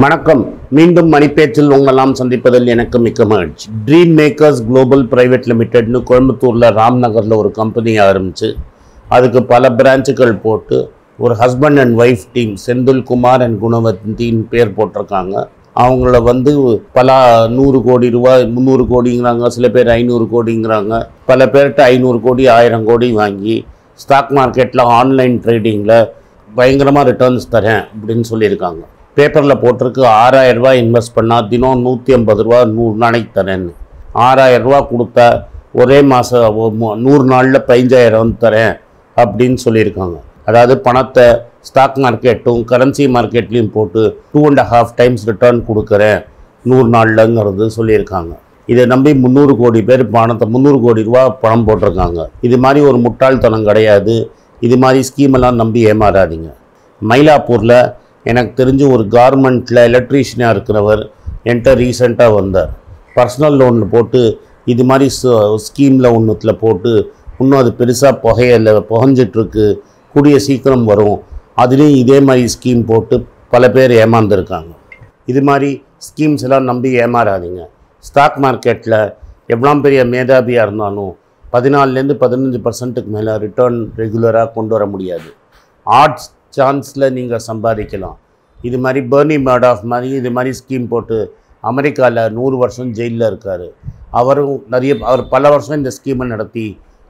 வணக்கம் மீண்டும் மணிப்பேச்சில் உங்களெல்லாம் சந்திப்பதில் எனக்கு மிக்க மகிழ்ச்சி ட்ரீம் மேக்கர்ஸ் குளோபல் பிரைவேட் லிமிடெட்னு கோயம்புத்தூரில் ராம்நகரில் ஒரு கம்பெனி ஆரம்பித்து அதுக்கு பல பிரான்ச்சுகள் போட்டு ஒரு husband and wife team Senthil Kumar and குணவந்தின்னு பேர் போட்டிருக்காங்க அவங்கள வந்து பல நூறு கோடி ரூபாய் முந்நூறு கோடிங்கிறாங்க சில பேர் ஐநூறு கோடிங்கிறாங்க பல பேர்கிட்ட ஐநூறு கோடி ஆயிரம் கோடி வாங்கி ஸ்டாக் மார்க்கெட்டில் ஆன்லைன் ட்ரேடிங்கில் பயங்கரமாக ரிட்டர்ன்ஸ் தரேன் அப்படின்னு சொல்லியிருக்காங்க பேப்பரில் போட்டிருக்கு ஆறாயிரம் ரூபாய் இன்வெஸ்ட் பண்ணால் தினம் நூற்றி ஐம்பது ரூபா நூறு நாளைக்கு தரேன்னு ஆறாயிரம் ரூபா கொடுத்தா ஒரே மாதம் நூறு நாளில் பதினஞ்சாயிரம் தரேன் அப்படின்னு சொல்லியிருக்காங்க அதாவது பணத்தை ஸ்டாக் மார்க்கெட்டும் கரன்சி மார்க்கெட்லேயும் போட்டு two and half times return கொடுக்குறேன் நூறு நாள்லங்கிறது சொல்லியிருக்காங்க இதை நம்பி முந்நூறு கோடி பேர் பணத்தை முந்நூறு கோடி ரூபா பணம் போட்டிருக்காங்க இது மாதிரி ஒரு முட்டாள்தனம் கிடையாது இது மாதிரி ஸ்கீமெல்லாம் நம்பி ஏமாறாதீங்க மயிலாப்பூரில் எனக்கு தெரிஞ்சு ஒரு கார்மெண்ட்டில் எலக்ட்ரீஷியனாக இருக்கிறவர் என்கிட்ட ரீசெண்டாக வந்தார் பர்சனல் லோனில் போட்டு இது மாதிரி ஸ்கீமில் ஒன்றுத்தில் போட்டு இன்னும் அது பெருசாக புகையல புகஞ்சிட்ருக்கு கூடிய சீக்கிரம் வரும் அதுலேயும் இதே மாதிரி ஸ்கீம் போட்டு பல பேர் ஏமாந்துருக்காங்க இது மாதிரி ஸ்கீம்ஸ் எல்லாம் நம்பி ஏமாறாதீங்க ஸ்டாக் மார்க்கெட்டில் எவ்வளோ பெரிய மேதாபியாக இருந்தாலும் பதினாலுலேருந்து பதினஞ்சு பர்சன்ட்டுக்கு மேலே ரிட்டர்ன் ரெகுலராக கொண்டு வர முடியாது ஆர்ட்ஸ் சான்ஸில் நீங்கள் சம்பாதிக்கலாம் இது மாதிரி பர்னி மேடாஃப் மாதிரி இது மாதிரி ஸ்கீம் போட்டு அமெரிக்காவில் நூறு வருஷம் ஜெயிலில் இருக்கார் அவரும் நிறைய அவர் பல வருஷம் இந்த ஸ்கீமை நடத்தி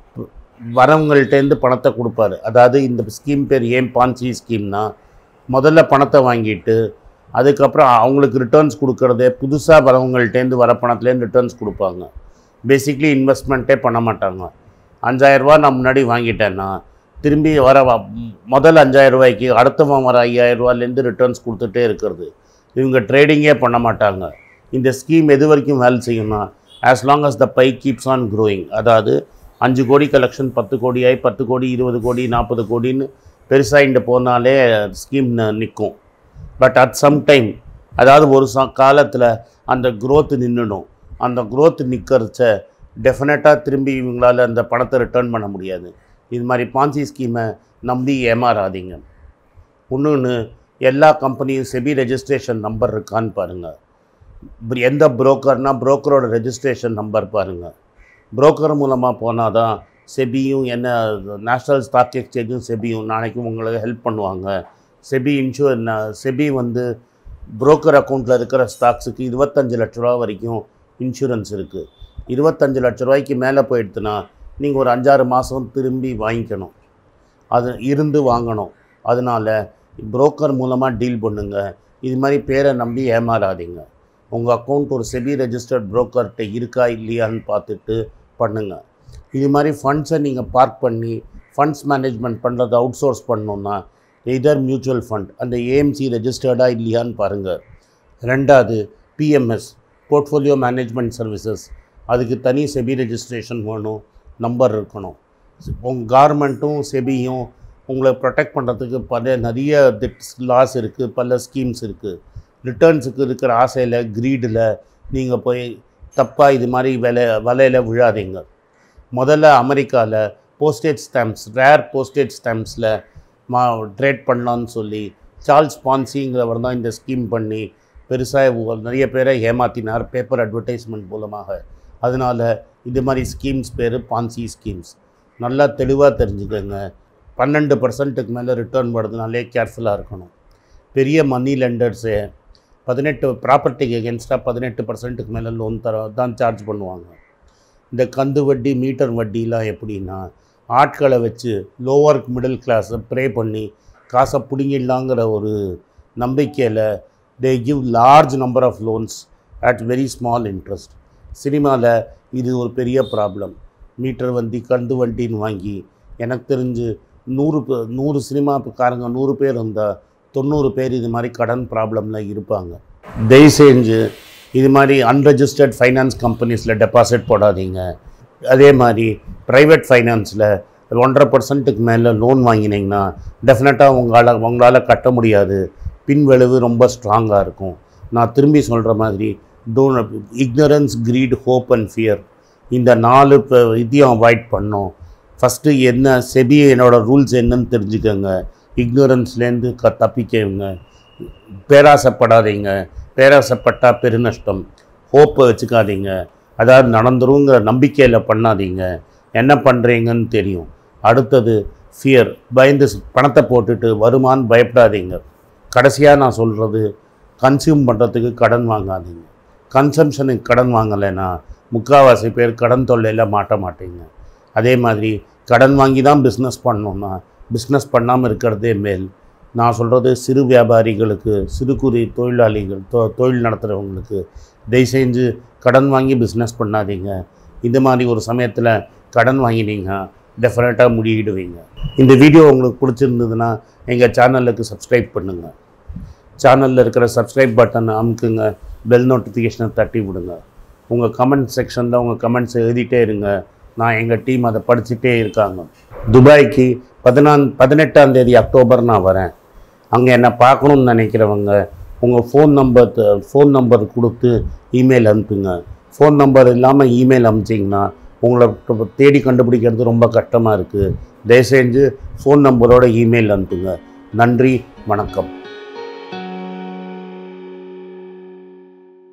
வரவங்கள்ட்டேருந்து பணத்தை கொடுப்பாரு அதாவது இந்த ஸ்கீம் பேர் ஏன் பான்சி ஸ்கீம்னா முதல்ல பணத்தை வாங்கிட்டு அதுக்கப்புறம் அவங்களுக்கு ரிட்டர்ன்ஸ் கொடுக்கறதே புதுசாக வரவங்கள்ட்டேருந்து வர பணத்துலேருந்து ரிட்டர்ன்ஸ் கொடுப்பாங்க பேசிக்லி இன்வெஸ்ட்மெண்ட்டே பண்ண மாட்டாங்க அஞ்சாயிரரூபா நான் முன்னாடி வாங்கிட்டேன்னா திரும்பி வர வ- முதல் அஞ்சாயிரம் ரூபாய்க்கு அடுத்தவன் வர ஐயாயிரம் ரூபாயிலேருந்து ரிட்டர்ன்ஸ் கொடுத்துட்டே இருக்கிறது இவங்க ட்ரேடிங்கே பண்ண மாட்டாங்க இந்த ஸ்கீம் எது வரைக்கும் வேலை செய்யும்னா as long as the pie keeps on growing அதாவது அஞ்சு கோடி கலெக்ஷன் பத்து கோடியாய் பத்து கோடி இருபது கோடி நாற்பது கோடின்னு பெருசாகிட்டு போனாலே ஸ்கீம் நிற்கும் பட் அட் சம் டைம் அதாவது ஒரு ச காலத்தில் அந்த growth நின்றுடும் அந்த growth நிற்கிறச்ச டெஃபினட்டாக திரும்பி இவங்களால அந்த பணத்தை ரிட்டர்ன் பண்ண முடியாது இது மாதிரி பான்சி ஸ்கீமை நம்பி ஏமாறாதீங்க இன்னொன்று எல்லா கம்பெனியும் செபி ரெஜிஸ்ட்ரேஷன் நம்பர் இருக்கான்னு பாருங்கள் எந்த புரோக்கர்னா புரோக்கரோட ரெஜிஸ்ட்ரேஷன் நம்பர் பாருங்கள் புரோக்கர் மூலமாக போனால் தான் செபியும் என்ன நேஷ்னல் ஸ்டாக் எக்ஸ்சேஞ்சும் செபியும் நாளைக்கும் உங்களுக்கு ஹெல்ப் பண்ணுவாங்க செபி இன்சூர் செபி வந்து புரோக்கர் அக்கௌண்ட்டில் இருக்கிற ஸ்டாக்ஸுக்கு இருபத்தஞ்சு லட்ச ரூபா வரைக்கும் இன்சூரன்ஸ் இருக்குது இருபத்தஞ்சு லட்ச ரூபாய்க்கு மேலே போயிடுத்துனா நீங்கள் ஒரு அஞ்சாறு மாதம் திரும்பி வாங்கிக்கணும் அது இருந்து வாங்கணும் அதனால் புரோக்கர் மூலமாக டீல் பண்ணுங்க இது மாதிரி பேரை நம்பி ஏமாறாதீங்க உங்கள் அக்கௌண்ட் ஒரு செபி ரெஜிஸ்டர்ட் புரோக்கர்கிட்ட இருக்கா இல்லையான்னு பார்த்துட்டு பண்ணுங்கள் இது மாதிரி ஃபண்ட்ஸை நீங்கள் பார்க் பண்ணி ஃபண்ட்ஸ் மேனேஜ்மெண்ட் பண்ணுறதை அவுட் சோர்ஸ் பண்ணணுன்னா எதர் மியூச்சுவல் ஃபண்ட் அந்த ஏஎம்சி ரெஜிஸ்டர்டாக இல்லையான்னு பாருங்கள் ரெண்டாவது பிஎம்எஸ் போர்ட்ஃபோலியோ மேனேஜ்மெண்ட் சர்வீசஸ் அதுக்கு தனி செபி ரெஜிஸ்ட்ரேஷன் வேணும் நம்பர் இருக்கணும் உங்கள் கார்மெண்ட்டும் செபியும் உங்களை ப்ரொடெக்ட் பண்ணுறதுக்கு பல நிறைய திட்ஸ் லாஸ் இருக்குது பல ஸ்கீம்ஸ் இருக்குது ரிட்டர்ன்ஸுக்கு இருக்கிற ஆசையில் க்ரீடில் நீங்கள் போய் தப்பாக இது மாதிரி விலை வலையில் விழாதீங்க முதல்ல அமெரிக்காவில் போஸ்டேஜ் ஸ்டாம்ப்ஸ் ரேர் போஸ்டேஜ் ஸ்டாம்ப்ஸில் மா ட்ரேட் பண்ணலான்னு சொல்லி சார்ல்ஸ் பான்சிங்கிறவர் தான் இந்த ஸ்கீம் பண்ணி பெருசாக நிறைய பேரை ஏமாத்தினார் பேப்பர் அட்வர்டைஸ்மெண்ட் மூலமாக அதனால் இது மாதிரி ஸ்கீம்ஸ் பேர் பான்சி ஸ்கீம்ஸ் நல்லா தெளிவாக தெரிஞ்சுக்கோங்க பன்னெண்டு பர்சன்ட்டுக்கு மேலே ரிட்டர்ன் வருதுனாலே கேர்ஃபுல்லாக இருக்கணும் பெரிய மணி லெண்டர்ஸு பதினெட்டு ப்ராப்பர்ட்டிக்கு எகென்ஸ்டாக பதினெட்டு பர்சன்ட்டுக்கு மேலே லோன் தர தான் சார்ஜ் பண்ணுவாங்க இந்த கந்து வட்டி மீட்டர் வட்டிலாம் எப்படின்னா ஆட்களை வச்சு லோவர் மிடில் கிளாஸை ப்ரே பண்ணி காசை பிடிங்கிடலாங்கிற ஒரு நம்பிக்கையில் they give large number of loans at very small interest சினிமாவில் இது ஒரு பெரிய ப்ராப்ளம் மீட்டர் வண்டி கந்து வண்டின்னு வாங்கி எனக்கு தெரிஞ்சு நூறு பே- நூறு சினிமாக்காரங்க நூறு பேர் இருந்தால் தொண்ணூறு பேர் இது மாதிரி கடன் ப்ராப்ளமில் இருப்பாங்க தயவு செஞ்சு இது மாதிரி அன்ரெஜிஸ்டர்ட் ஃபைனான்ஸ் கம்பெனிஸில் டெபாசிட் போடாதீங்க அதே மாதிரி ப்ரைவேட் ஃபைனான்ஸில் ஒன்றரை பர்சன்ட்டுக்கு மேலே லோன் வாங்கினீங்கன்னா டெஃபினட்டாக உங்களால் உங்களால் கட்ட முடியாது பின்விளைவு ரொம்ப ஸ்ட்ராங்காக இருக்கும் நான் திரும்பி சொல்கிற மாதிரி டோன் ignorance greed hope and fear இந்த நாலு ப- இதையும் அவாய்ட் பண்ணோம் ஃபஸ்ட்டு என்ன செபி என்னோட ரூல்ஸ் என்னன்னு தெரிஞ்சுக்கோங்க இக்னோரன்ஸ்லேருந்து க தப்பிக்கங்க பேராசைப்படாதீங்க பேராசைப்பட்டா பெருநஷ்டம் ஹோப்பை வச்சுக்காதீங்க அதாவது நடந்துருங்கிற நம்பிக்கையில் பண்ணாதீங்க என்ன பண்ணுறீங்கன்னு தெரியும் அடுத்தது ஃபியர் பயந்து ஸ்- பணத்தை போட்டுட்டு வருமான்னு பயப்படாதீங்க கடைசியாக நான் சொல்கிறது கன்சியூம் பண்ணுறதுக்கு கடன் வாங்காதீங்க கன்சம்ஷனுக்கு கடன் வாங்கலைன்னா முக்கால்வாசி பேர் கடன் தொல்லையில் மாட்ட மாட்டீங்க அதே மாதிரி கடன் வாங்கி தான் பிஸ்னஸ் பண்ணணும்னா பிஸ்னஸ் பண்ணாமல் இருக்கிறதே மேல் நான் சொல்கிறது சிறு வியாபாரிகளுக்கு சிறு குறு தொழிலாளிகள் தொ தொழில் நடத்துகிறவங்களுக்கு தயவு செஞ்சு கடன் வாங்கி பிஸ்னஸ் பண்ணாதீங்க இந்த மாதிரி ஒரு சமயத்தில் கடன் வாங்கினீங்க டெஃபினட்டாக முடியிடுவீங்க இந்த வீடியோ உங்களுக்கு பிடிச்சிருந்ததுன்னா எங்கள் சேனலுக்கு சப்ஸ்கிரைப் பண்ணுங்கள் சேனலில் இருக்கிற சப்ஸ்கிரைப் பட்டனை அமுக்குங்க பெல் நோட்டிஃபிகேஷனை தட்டி விடுங்க உங்கள் கமெண்ட் செக்ஷனில் உங்கள் கமெண்ட்ஸ் எழுதிட்டே இருங்க நான் எங்கள் டீம் அதை படிச்சுட்டே இருக்காங்க துபாய்க்கு பதினான் பதினெட்டாம் தேதி அக்டோபர் நான் வரேன் அங்கே என்னை பார்க்கணும்னு நினைக்கிறவங்க உங்கள் ஃபோன் நம்பர் ஃபோன் நம்பர் கொடுத்து இமெயில் அனுப்புங்க ஃபோன் நம்பர் இல்லாமல் இமெயில் அனுப்பிச்சிங்கன்னா உங்களை இப்ப தேடி கண்டுபிடிக்கிறது ரொம்ப கஷ்டமாக இருக்குது தயவுசெஞ்சு ஃபோன் நம்பரோட இமெயில் அனுப்புங்க நன்றி வணக்கம்